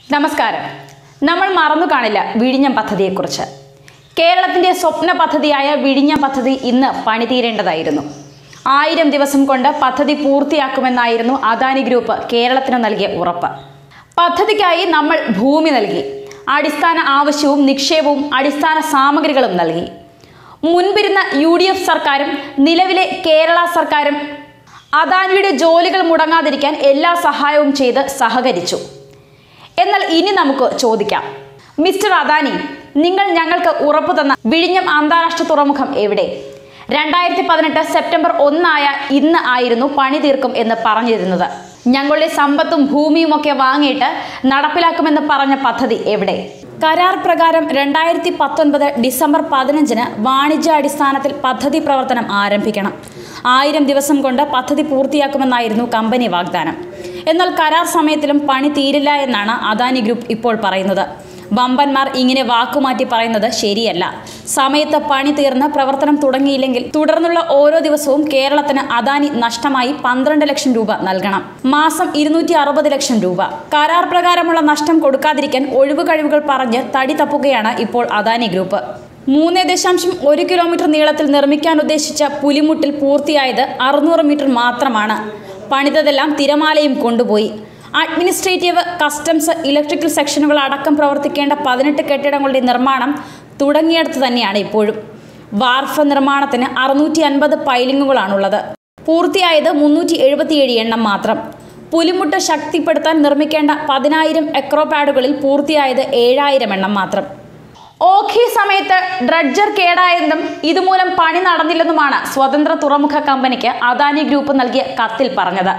നമസ്കാരം നമ്മൾ മറന്നു കാണില്ല വിഴിഞ്ഞം പദ്ധതിയെക്കുറിച്ച് കേരളത്തിന്റെ സ്വപ്ന പദ്ധതിയായ വിഴിഞ്ഞം പദ്ധതി ഇന്ന് പണിതീരേണ്ടതായിരുന്നു ആയിരം ദിവസം കൊണ്ട് പദ്ധതി പൂർത്തിയാക്കുമെന്നായിരുന്നു അദാനി ഗ്രൂപ്പ് കേരളത്തിന് നൽകിയ ഉറപ്പ് പദ്ധതിക്കായി നമ്മൾ ഭൂമി നൽകി അടിസ്ഥാന ആവശ്യവും നിക്ഷേപവും അടിസ്ഥാന സാമഗ്രികളും നൽകി മുൻപിരുന്ന യു ഡി എഫ് സർക്കാരും നിലവിലെ കേരള സർക്കാരും അദാനിയുടെ ജോലികൾ മുടങ്ങാതിരിക്കാൻ എല്ലാ സഹായവും ചെയ്ത് സഹകരിച്ചു എന്നാൽ ഇനി നമുക്ക് ചോദിക്കാം മിസ്റ്റർ അദാനി നിങ്ങൾ ഞങ്ങൾക്ക് ഉറപ്പു തന്ന വിഴിഞ്ഞം അന്താരാഷ്ട്ര തുറമുഖം എവിടെ രണ്ടായിരത്തി പതിനെട്ട് സെപ്റ്റംബർ ഒന്നായ ഇന്ന് ആയിരുന്നു പണി തീർക്കും എന്ന് പറഞ്ഞിരുന്നത് ഞങ്ങളുടെ സമ്പത്തും ഭൂമിയും ഒക്കെ വാങ്ങിയിട്ട് നടപ്പിലാക്കുമെന്ന് പറഞ്ഞ പദ്ധതി എവിടെ കരാർ പ്രകാരം രണ്ടായിരത്തി പത്തൊൻപത് ഡിസംബർ പതിനഞ്ചിന് വാണിജ്യാടിസ്ഥാനത്തിൽ പദ്ധതി പ്രവർത്തനം ആരംഭിക്കണം ആയിരം ദിവസം കൊണ്ട് പദ്ധതി പൂർത്തിയാക്കുമെന്നായിരുന്നു കമ്പനി വാഗ്ദാനം എന്നാൽ കരാർ സമയത്തിലും പണി തീരില്ല എന്നാണ് അദാനി ഗ്രൂപ്പ് ഇപ്പോൾ പറയുന്നത് വമ്പന്മാർ ഇങ്ങനെ വാക്കുമാറ്റി പറയുന്നത് ശരിയല്ല സമയത്ത് പണി തീർന്ന് പ്രവർത്തനം തുടങ്ങിയില്ലെങ്കിൽ തുടർന്നുള്ള ഓരോ ദിവസവും കേരളത്തിന് അദാനി നഷ്ടമായി പന്ത്രണ്ട് ലക്ഷം രൂപ നൽകണം മാസം ഇരുന്നൂറ്റി അറുപത് ലക്ഷം രൂപ കരാർ പ്രകാരമുള്ള നഷ്ടം കൊടുക്കാതിരിക്കാൻ ഒഴിവ് കഴിവുകൾ പറഞ്ഞ് തടി തപ്പുകയാണ് ഇപ്പോൾ അദാനി ഗ്രൂപ്പ് മൂന്ന് ദശാംശം ഒരു കിലോമീറ്റർ നീളത്തിൽ നിർമ്മിക്കാൻ ഉദ്ദേശിച്ച പുലിമുട്ടിൽ പൂർത്തിയായത് അറുന്നൂറ് മീറ്റർ മാത്രമാണ് പണിതതെല്ലാം തിരമാലയും കൊണ്ടുപോയി അഡ്മിനിസ്ട്രേറ്റീവ് കസ്റ്റംസ് ഇലക്ട്രിക്കൽ സെക്ഷനുകൾ അടക്കം പ്രവർത്തിക്കേണ്ട പതിനെട്ട് കെട്ടിടങ്ങളുടെ നിർമ്മാണം തുടങ്ങിയിടത്ത് തന്നെയാണ് ഇപ്പോഴും വാർഫ് നിർമ്മാണത്തിന് അറുന്നൂറ്റി അൻപത് പൈലിങ്ങുകളാണുള്ളത് പൂർത്തിയായത് മുന്നൂറ്റി എഴുപത്തിയേഴ് എണ്ണം മാത്രം പുലിമുട്ട് ശക്തിപ്പെടുത്താൻ നിർമ്മിക്കേണ്ട പതിനായിരം എക്രോപാഡുകളിൽ പൂർത്തിയായത് ഏഴായിരം എണ്ണം മാത്രം ഓഖി സമയത്ത് ഡ്രഡ്ജർ കേടായെന്നും ഇതുമൂലം പണി നടന്നില്ലെന്നുമാണ് സ്വതന്ത്ര തുറമുഖ കമ്പനിക്ക് അദാനി ഗ്രൂപ്പ് നൽകിയ കത്തിൽ പറഞ്ഞത്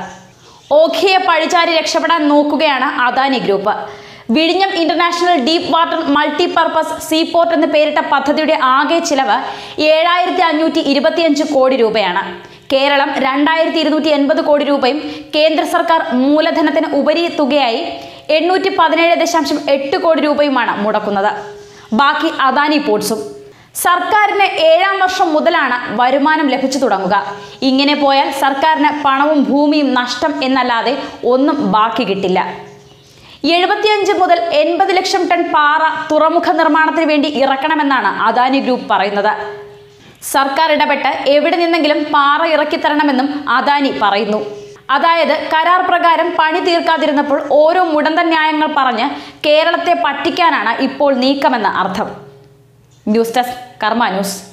ഓഖിയെ പഴിചാരി രക്ഷപ്പെടാൻ നോക്കുകയാണ് അദാനി ഗ്രൂപ്പ് വിഴിഞ്ഞം international deep water multipurpose seaport എന്ന് പേരിട്ട പദ്ധതിയുടെ ആകെ ചിലവ് ഏഴായിരത്തി അഞ്ഞൂറ്റി ഇരുപത്തിയഞ്ച് കോടി രൂപയാണ് കേരളം രണ്ടായിരത്തി ഇരുന്നൂറ്റി എൺപത് കോടി രൂപയും കേന്ദ്ര സർക്കാർ മൂലധനത്തിന് ഉപരി തുകയായി എണ്ണൂറ്റി പതിനേഴ് ദശാംശം എട്ട് കോടി രൂപയുമാണ് മുടക്കുന്നത് ബാക്കി അദാനി പോർട്സും സർക്കാരിന് ഏഴാം വർഷം മുതലാണ് വരുമാനം ലഭിച്ചു തുടങ്ങുക ഇങ്ങനെ പോയാൽ സർക്കാരിന് പണവും ഭൂമിയും നഷ്ടം എന്നല്ലാതെ ഒന്നും ബാക്കി കിട്ടില്ല എഴുപത്തിയഞ്ച് മുതൽ എൺപത് ലക്ഷം ടൺ പാറ തുറമുഖ നിർമ്മാണത്തിന് വേണ്ടി ഇറക്കണമെന്നാണ് അദാനി ഗ്രൂപ്പ് പറയുന്നത് സർക്കാർ ഇടപെട്ട് എവിടെ നിന്നെങ്കിലും പാറ ഇറക്കിത്തരണമെന്നും അദാനി പറയുന്നു അതായത് കരാർ പ്രകാരം പണി തീർക്കാതിരുന്നപ്പോൾ ഓരോ മുടന്തൻ ന്യായങ്ങൾ പറഞ്ഞ് കേരളത്തെ പറ്റിക്കാനാണ് ഇപ്പോൾ നീക്കമെന്ന് അർത്ഥം ന്യൂസ് ഡെസ്ക് കർമ്മ ന്യൂസ്